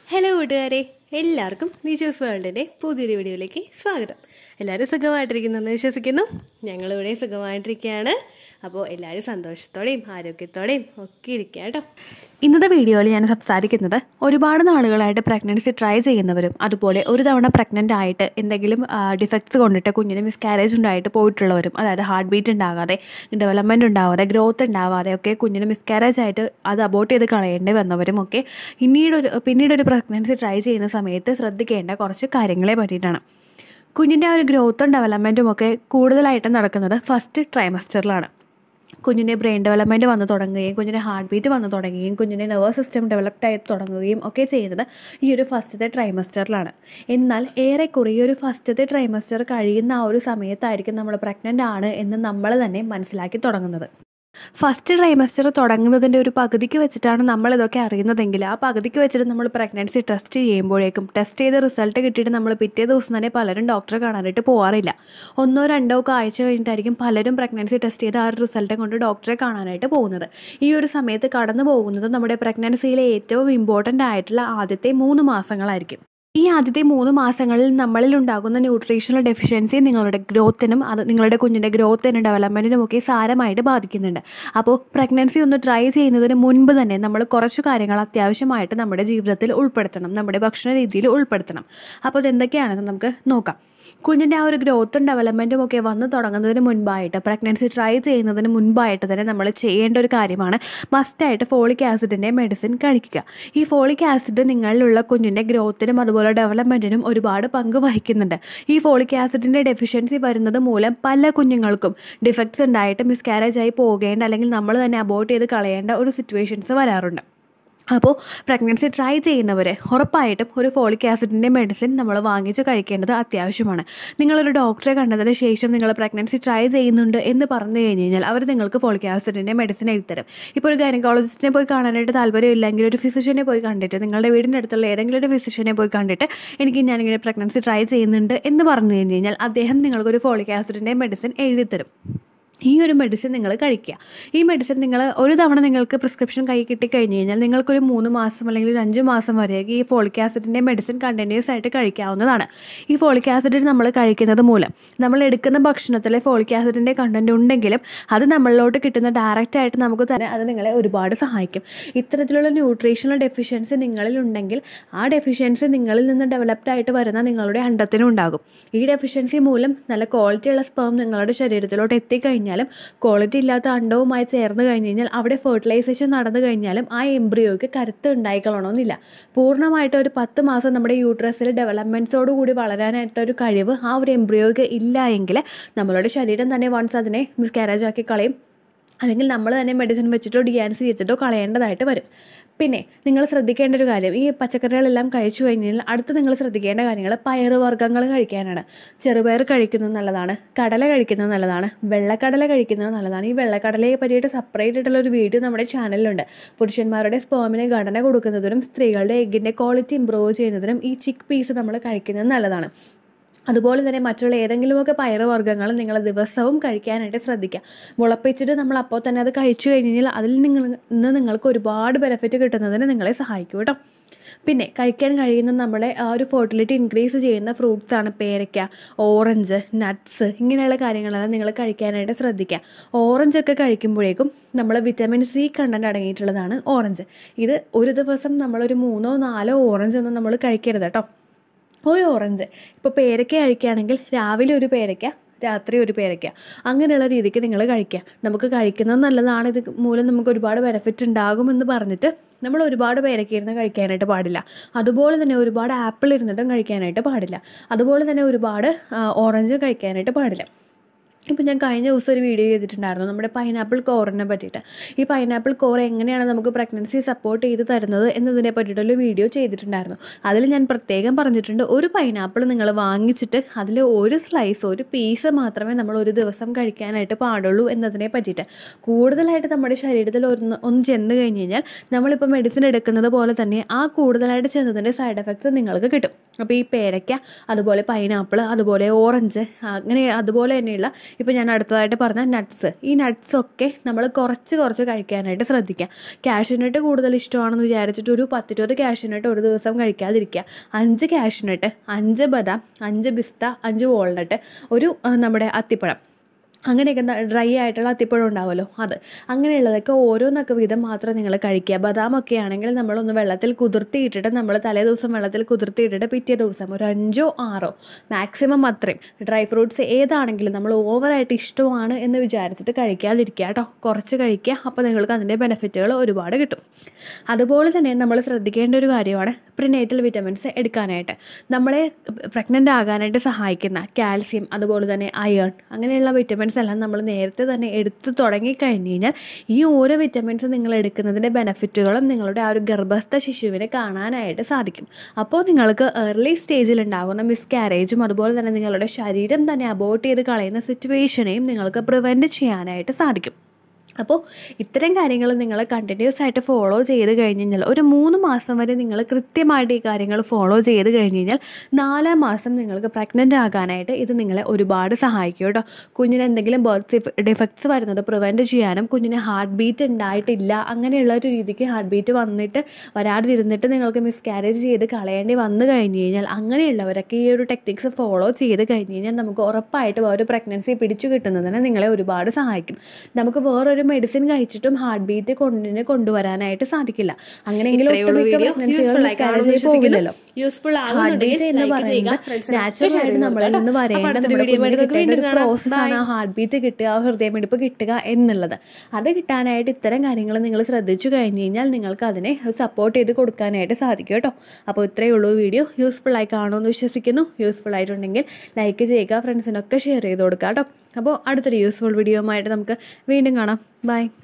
hello കൂട്ടുകാരെ എല്ലാവർക്കും നിജോസ് വേൾഡിൻ്റെ പുതിയൊരു വീഡിയോയിലേക്ക് സ്വാഗതം എല്ലാവരും സുഖമായിട്ടിരിക്കുന്നെന്ന് വിശ്വസിക്കുന്നു ഞങ്ങളിവിടെ സുഖമായിട്ടിരിക്കുകയാണ് അപ്പോൾ എല്ലാവരും സന്തോഷത്തോടെയും ആരോഗ്യത്തോടെയും ഒക്കെ ഇരിക്കുക കേട്ടോ ഇന്നത്തെ വീഡിയോയിൽ ഞാൻ സംസാരിക്കുന്നത് ഒരുപാട് നാളുകളായിട്ട് പ്രഗ്നൻസി ട്രൈ ചെയ്യുന്നവരും അതുപോലെ ഒരു തവണ പ്രഗ്നൻ്റ് ആയിട്ട് എന്തെങ്കിലും ഡിഫക്ട്സ് കൊണ്ടിട്ട് കുഞ്ഞിന് മിസ്കാരേജ് ഉണ്ടായിട്ട് പോയിട്ടുള്ളവരും അതായത് ഹാർട്ട് ബീറ്റ് ഉണ്ടാകാതെ ഡെവലപ്മെൻറ്റ് ഉണ്ടാവാതെ ഗ്രോത്ത് ഉണ്ടാവാതെ ഒക്കെ കുഞ്ഞിന് മിസ്കാരേജ് ആയിട്ട് അത് അബോട്ട് ചെയ്ത് കളയേണ്ടി വന്നവരും ഒക്കെ പിന്നീടൊരു പിന്നീടൊരു പ്രഗ്നൻസി ട്രൈ ചെയ്യുന്ന സമയത്ത് ശ്രദ്ധിക്കേണ്ട കുറച്ച് കാര്യങ്ങളെ പറ്റിയിട്ടാണ് കുഞ്ഞിൻ്റെ ആ ഒരു ഗ്രോത്തും ഡെവലപ്മെൻറ്റും ഒക്കെ കൂടുതലായിട്ട് നടക്കുന്നത് ഫസ്റ്റ് ട്രൈമസ്റ്ററിലാണ് കുഞ്ഞിൻ്റെ ബ്രെയിൻ ഡെവലപ്മെൻറ്റ് വന്ന് തുടങ്ങുകയും കുഞ്ഞിൻ്റെ ഹാർട്ട് ബീറ്റ് വന്ന് തുടങ്ങുകയും കുഞ്ഞിൻ്റെ നെർവസ് സിസ്റ്റം ഡെവലപ്ഡ് ആയി തുടങ്ങുകയും ഒക്കെ ചെയ്യുന്നത് ഈ ഒരു ഫസ്റ്റത്തെ ട്രൈമസ്റ്ററിലാണ് എന്നാൽ ഏറെക്കുറെ ഈ ഒരു ഫസ്റ്റത്തെ ട്രൈമസ്റ്റർ കഴിയുന്ന ആ ഒരു സമയത്തായിരിക്കും നമ്മൾ പ്രഗ്നൻ്റ് ആണ് എന്ന് നമ്മൾ തന്നെ മനസ്സിലാക്കി തുടങ്ങുന്നത് ഫസ്റ്റ് ട്രൈമസ്റ്റർ തുടങ്ങുന്നതിൻ്റെ ഒരു പകുതിക്ക് വെച്ചിട്ടാണ് നമ്മൾ ഇതൊക്കെ അറിയുന്നതെങ്കിൽ ആ പകുതിക്ക് വെച്ചിട്ട് നമ്മൾ പ്രഗ്നൻസി ടെസ്റ്റ് ചെയ്യുമ്പോഴേക്കും ടെസ്റ്റ് ചെയ്ത് റിസൾട്ട് കിട്ടിയിട്ട് നമ്മൾ പിറ്റേ ദിവസം തന്നെ പലരും ഡോക്ടറെ കാണാനായിട്ട് പോകാറില്ല ഒന്നോ രണ്ടോ ഒക്കെ ആഴ്ച കഴിഞ്ഞിട്ടായിരിക്കും പലരും പ്രഗ്നൻസി ടെസ്റ്റ് ചെയ്ത് ആ ഒരു റിസൾട്ട് കൊണ്ട് ഡോക്ടറെ കാണാനായിട്ട് പോകുന്നത് ഈ ഒരു സമയത്ത് കടന്നു പോകുന്നത് നമ്മുടെ പ്രഗ്നൻസിയിലെ ഏറ്റവും ഇമ്പോർട്ടൻ്റ് ആയിട്ടുള്ള ആദ്യത്തെ മൂന്ന് മാസങ്ങളായിരിക്കും ഈ ആദ്യത്തെ മൂന്ന് മാസങ്ങളിൽ നമ്മളിൽ ഉണ്ടാകുന്ന ന്യൂട്രീഷണൽ ഡെഫിഷ്യൻസി നിങ്ങളുടെ ഗ്രോത്തിനും അത് നിങ്ങളുടെ കുഞ്ഞിൻ്റെ ഗ്രോത്തിനും ഡെവലപ്മെൻറ്റിനും ഒക്കെ സാരമായിട്ട് ബാധിക്കുന്നുണ്ട് അപ്പോൾ പ്രഗ്നൻസി ഒന്ന് ട്രൈ ചെയ്യുന്നതിന് മുൻപ് തന്നെ നമ്മൾ കുറച്ച് കാര്യങ്ങൾ അത്യാവശ്യമായിട്ട് നമ്മുടെ ജീവിതത്തിൽ ഉൾപ്പെടുത്തണം നമ്മുടെ ഭക്ഷണ രീതിയിൽ ഉൾപ്പെടുത്തണം അപ്പോൾ അതെന്തൊക്കെയാണെന്ന് നമുക്ക് നോക്കാം കുഞ്ഞിൻ്റെ ആ ഒരു ഗ്രോത്തും ഡെവലപ്മെൻറ്റും ഒക്കെ വന്നു തുടങ്ങുന്നതിന് മുൻപായിട്ട് പ്രഗ്നൻസി ട്രൈ ചെയ്യുന്നതിന് മുൻപായിട്ട് തന്നെ നമ്മൾ ചെയ്യേണ്ട ഒരു കാര്യമാണ് മസ്റ്റായിട്ട് ഫോളിക് ആസിഡിൻ്റെ മെഡിസിൻ കഴിക്കുക ഈ ഫോളിക് ആസിഡ് നിങ്ങളിലുള്ള കുഞ്ഞിൻ്റെ ഗ്രോത്തിനും അതുപോലെ ഡെവലപ്മെൻറ്റിനും ഒരുപാട് പങ്ക് വഹിക്കുന്നുണ്ട് ഈ ഫോളിക് ആസിഡിൻ്റെ ഡെഫിഷ്യൻസി വരുന്നത് മൂലം പല കുഞ്ഞുങ്ങൾക്കും ഡിഫക്ട്സ് ഉണ്ടായിട്ട് മിസ്കാരേജ് ആയി പോകേണ്ട അല്ലെങ്കിൽ നമ്മൾ തന്നെ അബോട്ട് ചെയ്ത് കളയേണ്ട ഒരു സിറ്റുവേഷൻസ് വരാറുണ്ട് അപ്പോൾ പ്രഗ്നൻസി ട്രൈ ചെയ്യുന്നവരെ ഉറപ്പായിട്ടും ഒരു ഫോളിക് ആസിഡിൻ്റെ മെഡിസിൻ നമ്മൾ വാങ്ങിച്ച് കഴിക്കേണ്ടത് അത്യാവശ്യമാണ് നിങ്ങളൊരു ഡോക്ടറെ കണ്ടതിന് ശേഷം നിങ്ങൾ പ്രഗ്നൻസി ട്രൈ ചെയ്യുന്നുണ്ട് എന്ന് പറഞ്ഞു കഴിഞ്ഞ് കഴിഞ്ഞാൽ അവർ നിങ്ങൾക്ക് ഫോളിക് ആസിഡിൻ്റെ മെഡിസിൻ എഴുതരും ഇപ്പോൾ ഒരു ഗൈനക്കോളജിസ്റ്റിനെ പോയി കാണാനായിട്ട് താല്പര്യമില്ലെങ്കിൽ ഒരു ഫിസിഷ്യനെ പോയി കണ്ടിട്ട് നിങ്ങളുടെ വീടിൻ്റെ അടുത്തുള്ള ഏതെങ്കിലും ഒരു ഫിസിഷ്യനെ പോയി കണ്ടിട്ട് എനിക്ക് ഞാനിങ്ങനെ പ്രഗ്നൻസി ട്രൈ ചെയ്യുന്നുണ്ട് എന്ന് പറഞ്ഞു കഴിഞ്ഞ് കഴിഞ്ഞാൽ അദ്ദേഹം നിങ്ങൾക്കൊരു ഫോളിക് ആസിഡിൻ്റെ മെഡിസിൻ എഴുതിത്തരും ഈ ഒരു മെഡിസിൻ നിങ്ങൾ കഴിക്കുക ഈ മെഡിസിൻ നിങ്ങൾ ഒരു തവണ നിങ്ങൾക്ക് പ്രിസ്ക്രിപ്ഷൻ കൈ കിട്ടിക്കഴിഞ്ഞ് കഴിഞ്ഞാൽ നിങ്ങൾക്കൊരു മൂന്ന് മാസം അല്ലെങ്കിൽ ഒരു അഞ്ച് മാസം വരെയൊക്കെ ഈ ഫോളിക് ആസിഡിൻ്റെ മെഡിസിൻ കണ്ടിന്യൂസ് ആയിട്ട് കഴിക്കാവുന്നതാണ് ഈ ഫോളിക് ആസിഡ് നമ്മൾ കഴിക്കുന്നത് മൂലം നമ്മൾ എടുക്കുന്ന ഭക്ഷണത്തിലെ ഫോളിക് ആസിഡിൻ്റെ കണ്ടൻറ്റ് ഉണ്ടെങ്കിലും അത് നമ്മളിലോട്ട് കിട്ടുന്ന ഡയറക്റ്റ് ആയിട്ട് നമുക്ക് തന്നെ അത് നിങ്ങളെ ഒരുപാട് സഹായിക്കും ഇത്തരത്തിലുള്ള ന്യൂട്രീഷണൽ ഡെഫിഷ്യൻസി നിങ്ങളിൽ ഉണ്ടെങ്കിൽ ആ ഡെഫിഷ്യൻസി നിങ്ങളിൽ നിന്ന് ഡെവലപ്ഡ് ആയിട്ട് വരുന്ന നിങ്ങളുടെ അണ്ടത്തിനും ഉണ്ടാകും ഈ ഡെഫിഷ്യൻസി മൂലം നല്ല ക്വാളിറ്റിയുള്ള സ്പേം നിങ്ങളുടെ ശരീരത്തിലോട്ട് എത്തിക്കഴിഞ്ഞാൽ കഴിഞ്ഞാലും ക്വാളിറ്റി ഇല്ലാത്ത അണ്ടവുമായി ചേർന്ന് കഴിഞ്ഞ് കഴിഞ്ഞാൽ അവിടെ ഫെർട്ടിലൈസേഷൻ നടന്നു കഴിഞ്ഞാലും ആ എംബ്രിയോയ്ക്ക് കരുത്ത് ഉണ്ടായിക്കൊള്ളണമെന്നില്ല പൂർണ്ണമായിട്ട് ഒരു പത്ത് മാസം നമ്മുടെ യൂട്രസിൽ ഡെവലപ്മെൻറ്റ്സോട് കൂടി വളരാനായിട്ടൊരു കഴിവ് ആ ഒരു എംബ്രിയോയ്ക്ക് ഇല്ല എങ്കിൽ നമ്മളുടെ ശരീരം തന്നെ വൺസ് അതിനെ മിസ്കാരേജ് ആക്കി കളയും അല്ലെങ്കിൽ നമ്മൾ തന്നെ മെഡിസിൻ വെച്ചിട്ടോ ഡിയാൻസ് ചെയ്തിട്ടോ കളയേണ്ടതായിട്ട് വരും പിന്നെ നിങ്ങൾ ശ്രദ്ധിക്കേണ്ട ഒരു കാര്യം ഈ പച്ചക്കറികളെല്ലാം കഴിച്ചു കഴിഞ്ഞാൽ അടുത്ത് നിങ്ങൾ ശ്രദ്ധിക്കേണ്ട കാര്യങ്ങൾ പയറ് വർഗ്ഗങ്ങൾ കഴിക്കാനാണ് ചെറുപയർ കഴിക്കുന്നത് നല്ലതാണ് കടല കഴിക്കുന്നത് നല്ലതാണ് വെള്ളക്കടല കഴിക്കുന്നത് നല്ലതാണ് ഈ വെള്ളക്കടലയെ പറ്റിയിട്ട് സെപ്പറേറ്റ് ആയിട്ടുള്ള ഒരു വീഡിയോ നമ്മുടെ ചാനലിലുണ്ട് പുരുഷന്മാരുടെ സ്പേമിന് ഘടന കൊടുക്കുന്നതിനും സ്ത്രീകളുടെ എഗ്ഗിൻ്റെ ക്വാളിറ്റി ഇമ്പ്രൂവ് ചെയ്യുന്നതിനും ഈ ചിക്ക് പീസ് നമ്മൾ കഴിക്കുന്നത് നല്ലതാണ് അതുപോലെ തന്നെ മറ്റുള്ള ഏതെങ്കിലുമൊക്കെ പയറുവർഗ്ഗങ്ങൾ നിങ്ങൾ ദിവസവും കഴിക്കാനായിട്ട് ശ്രദ്ധിക്കുക മുളപ്പിച്ചിട്ട് നമ്മൾ അപ്പോൾ തന്നെ അത് കഴിച്ചു കഴിഞ്ഞാൽ അതിൽ നിങ്ങൾ നിന്ന് നിങ്ങൾക്ക് ഒരുപാട് ബെനിഫിറ്റ് കിട്ടുന്നതിന് നിങ്ങളെ സഹായിക്കും കേട്ടോ പിന്നെ കഴിക്കാൻ കഴിയുന്ന നമ്മുടെ ആ ഒരു ഫെർട്ടിലിറ്റി ഇൻക്രീസ് ചെയ്യുന്ന ഫ്രൂട്ട്സ് ആണ് പേരയ്ക്ക ഓറഞ്ച് നട്ട്സ് ഇങ്ങനെയുള്ള കാര്യങ്ങളെല്ലാം നിങ്ങൾ കഴിക്കാനായിട്ട് ശ്രദ്ധിക്കുക ഓറഞ്ച് ഒക്കെ കഴിക്കുമ്പോഴേക്കും നമ്മൾ വിറ്റമിൻ സി കണ്ടന്റ് അടങ്ങിയിട്ടുള്ളതാണ് ഓറഞ്ച് ഇത് ഒരു ദിവസം നമ്മളൊരു മൂന്നോ നാലോ ഓറഞ്ച് ഒന്നും നമ്മൾ കഴിക്കരുത് കേട്ടോ ഒരു ഓറഞ്ച് ഇപ്പോൾ പേരയ്ക്ക കഴിക്കുകയാണെങ്കിൽ രാവിലെ ഒരു പേരയ്ക്ക രാത്രി ഒരു പേരയ്ക്ക അങ്ങനെയുള്ള രീതിക്ക് നിങ്ങൾ കഴിക്കുക നമുക്ക് കഴിക്കുന്നത് നല്ലതാണ് ഇത് മൂലം നമുക്ക് ഒരുപാട് ബെനിഫിറ്റ് ഉണ്ടാകുമെന്ന് പറഞ്ഞിട്ട് നമ്മൾ ഒരുപാട് പേരയ്ക്ക ഇരുന്ന് കഴിക്കാനായിട്ട് പാടില്ല അതുപോലെ തന്നെ ഒരുപാട് ആപ്പിൾ ഇരുന്നിട്ടും കഴിക്കാനായിട്ട് പാടില്ല അതുപോലെ തന്നെ ഒരുപാട് ഓറഞ്ച് കഴിക്കാനായിട്ട് പാടില്ല ഇപ്പം ഞാൻ കഴിഞ്ഞ ദിവസം ഒരു വീഡിയോ ചെയ്തിട്ടുണ്ടായിരുന്നു നമ്മുടെ പൈനാപ്പിൾ കോറിനെ പറ്റിയിട്ട് ഈ പൈനാപ്പിൾ കോർ എങ്ങനെയാണ് നമുക്ക് പ്രഗ്നൻസി സപ്പോർട്ട് ചെയ്ത് തരുന്നത് എന്നതിനെ പറ്റിയിട്ടുള്ള വീഡിയോ ചെയ്തിട്ടുണ്ടായിരുന്നു അതിൽ ഞാൻ പ്രത്യേകം പറഞ്ഞിട്ടുണ്ട് ഒരു പൈനാപ്പിൾ നിങ്ങൾ വാങ്ങിച്ചിട്ട് അതിൽ ഒരു സ്ലൈസ് ഒരു പീസ് മാത്രമേ നമ്മൾ ഒരു ദിവസം കഴിക്കാനായിട്ട് പാടുള്ളൂ എന്നതിനെ പറ്റിയിട്ട് കൂടുതലായിട്ട് നമ്മുടെ ശരീരത്തിൽ ഒന്ന് ഒന്ന് ചെന്ന് കഴിഞ്ഞ് കഴിഞ്ഞാൽ നമ്മളിപ്പോൾ മെഡിസിൻ എടുക്കുന്നത് പോലെ തന്നെ ആ കൂടുതലായിട്ട് ചെന്നതിൻ്റെ സൈഡ് എഫക്ട്സ് നിങ്ങൾക്ക് കിട്ടും അപ്പോൾ ഈ പേരയ്ക്ക അതുപോലെ പൈനാപ്പിൾ അതുപോലെ ഓറഞ്ച് അങ്ങനെ അതുപോലെ തന്നെയുള്ള ഇപ്പോൾ ഞാൻ അടുത്തതായിട്ട് പറഞ്ഞ നട്ട്സ് ഈ നട്ട്സൊക്കെ നമ്മൾ കുറച്ച് കുറച്ച് കഴിക്കാനായിട്ട് ശ്രദ്ധിക്കുക കാഷ്യൂനട്ട് കൂടുതൽ ഇഷ്ടമാണെന്ന് വിചാരിച്ചിട്ട് ഒരു പത്തിരുപത് കാഷ്യൂനട്ട് ഒരു ദിവസം കഴിക്കാതിരിക്കുക അഞ്ച് കാഷ്യൂനട്ട് അഞ്ച് ബദാം അഞ്ച് പിസ്ത അഞ്ച് വാൾനട്ട് ഒരു ആ, നമ്മുടെ അത്തിപ്പഴം അങ്ങനെയൊക്കെ ഡ്രൈ ആയിട്ടുള്ള അത്തിപ്പഴം ഉണ്ടാവുമല്ലോ അത് അങ്ങനെയുള്ളതൊക്കെ ഓരോന്നൊക്കെ വീതം മാത്രം നിങ്ങൾ കഴിക്കുക ബദാമൊക്കെ ആണെങ്കിൽ നമ്മളൊന്ന് വെള്ളത്തിൽ കുതിർത്തിയിട്ടിട്ട് നമ്മൾ തലേ ദിവസം വെള്ളത്തിൽ കുതിർത്തിയിട്ടിട്ട് പിറ്റേ ദിവസം ഒരു അഞ്ചോ ആറോ മാക്സിമം അത്രയും ഡ്രൈ ഫ്രൂട്ട്സ് ഏതാണെങ്കിലും നമ്മൾ ഓവറായിട്ട് ഇഷ്ടമാണ് എന്ന് വിചാരിച്ചിട്ട് കഴിക്കാതിരിക്കുക കേട്ടോ കുറച്ച് കഴിക്കുക അപ്പോൾ നിങ്ങൾക്ക് അതിൻ്റെ ബെനിഫിറ്റുകൾ ഒരുപാട് കിട്ടും അതുപോലെ തന്നെ നമ്മൾ ശ്രദ്ധിക്കേണ്ട ഒരു കാര്യമാണ് പ്രിനേറ്റൽ വിറ്റമിൻസ് എടുക്കാനായിട്ട് നമ്മളെ പ്രഗ്നൻ്റ് ആകാനായിട്ട് സഹായിക്കുന്ന കാൽസ്യം അതുപോലെ തന്നെ അയേൺ അങ്ങനെയുള്ള വിറ്റമിൻസ് എല്ലാം നമ്മൾ നേരത്തെ തന്നെ എടുത്തു തുടങ്ങി കഴിഞ്ഞ് കഴിഞ്ഞാൽ ഈ ഓരോ വിറ്റമിൻസ് നിങ്ങൾ എടുക്കുന്നതിൻ്റെ ബെനിഫിറ്റുകളും നിങ്ങളുടെ ആ ഒരു ഗർഭസ്ഥ ശിശുവിനെ കാണാനായിട്ട് സാധിക്കും അപ്പോൾ നിങ്ങൾക്ക് ഏർലി സ്റ്റേജിൽ ഉണ്ടാകുന്ന മിസ്കാരേജും അതുപോലെ തന്നെ നിങ്ങളുടെ ശരീരം തന്നെ അബോർട്ട് ചെയ്ത് കളയുന്ന സിറ്റുവേഷനെയും നിങ്ങൾക്ക് പ്രിവെൻറ്റ് ചെയ്യാനായിട്ട് സാധിക്കും അപ്പോൾ ഇത്തരം കാര്യങ്ങൾ നിങ്ങൾ കണ്ടിന്യൂസ് ആയിട്ട് ഫോളോ ചെയ്ത് കഴിഞ്ഞ് കഴിഞ്ഞാൽ ഒരു മൂന്ന് മാസം വരെ നിങ്ങൾ കൃത്യമായിട്ട് ഈ കാര്യങ്ങൾ ഫോളോ ചെയ്ത് കഴിഞ്ഞ് കഴിഞ്ഞാൽ നാലാം മാസം നിങ്ങൾക്ക് പ്രഗ്നൻ്റ് ആകാനായിട്ട് ഇത് നിങ്ങളെ ഒരുപാട് സഹായിക്കും കേട്ടോ കുഞ്ഞിന് എന്തെങ്കിലും ബർത്ത് ഡിഫക്ട്സ് വരുന്നത് പ്രിവെൻറ്റ് ചെയ്യാനും കുഞ്ഞിന് ഹാർട്ട് ബീറ്റ് ഉണ്ടായിട്ടില്ല അങ്ങനെയുള്ള ഒരു രീതിക്ക് ഹാർട്ട് ബീറ്റ് വന്നിട്ട് വരാതിരുന്നിട്ട് നിങ്ങൾക്ക് മിസ്കാരേജ് ചെയ്ത് കളയേണ്ടി വന്നു കഴിഞ്ഞ് കഴിഞ്ഞാൽ അങ്ങനെയുള്ളവരൊക്കെ ഈ ഒരു ടെക്നിക്സ് ഫോളോ ചെയ്ത് കഴിഞ്ഞ് കഴിഞ്ഞാൽ നമുക്ക് ഉറപ്പായിട്ടും ആ ഒരു പ്രഗ്നൻസി പിടിച്ചു കിട്ടുന്നതിന് നിങ്ങളെ ഒരുപാട് സഹായിക്കും നമുക്ക് വേറൊരു മെഡിസിൻ കഴിച്ചിട്ടും ഹാർട്ട് ബീറ്റ് കൊണ്ടിന് കൊണ്ടുവരാനായിട്ട് സാധിക്കില്ല അങ്ങനെയെങ്കിൽ ഇത്രയുള്ള വീഡിയോ യൂസ്ഫുൾ ആയി കാണുമെന്ന് വിശ്വസിക്കുന്നു യൂസ്ഫുൾ ഹാർട്ട് ബീറ്റ് എന്ന് പറയുന്നത് നാച്ചുറൽ ആയിട്ട് നമ്മളിൽ നിന്ന് വരേണ്ട നമ്മുടെ കുഞ്ഞിന് കിട്ടേണ്ട ഒരു പ്രോസസ്സാണ് ആ ഹാർട്ട് ബീറ്റ് കിട്ടുക ആ ഹൃദയമിടിപ്പ് കിട്ടുക എന്നുള്ളത് അത് കിട്ടാനായിട്ട് ഇത്തരം കാര്യങ്ങൾ നിങ്ങൾ ശ്രദ്ധിച്ചു കഴിഞ്ഞ് കഴിഞ്ഞാൽ നിങ്ങൾക്ക് അതിനെ സപ്പോർട്ട് ചെയ്ത് കൊടുക്കാനായിട്ട് സാധിക്കും കേട്ടോ അപ്പോൾ ഇത്രയേ ഉള്ളൂ വീഡിയോ യൂസ്ഫുൾ ആയി കാണുമെന്ന് വിശ്വസിക്കുന്നു യൂസ്ഫുൾ ആയിട്ടുണ്ടെങ്കിൽ ലൈക്ക് ചെയ്യുക ഫ്രണ്ട്സിനൊക്കെ ഷെയർ ചെയ്ത് കൊടുക്കുക കേട്ടോ അപ്പോൾ അടുത്തൊരു യൂസ്ഫുൾ വീഡിയോ ആയിട്ട് നമുക്ക് വീണ്ടും കാണാം ബൈ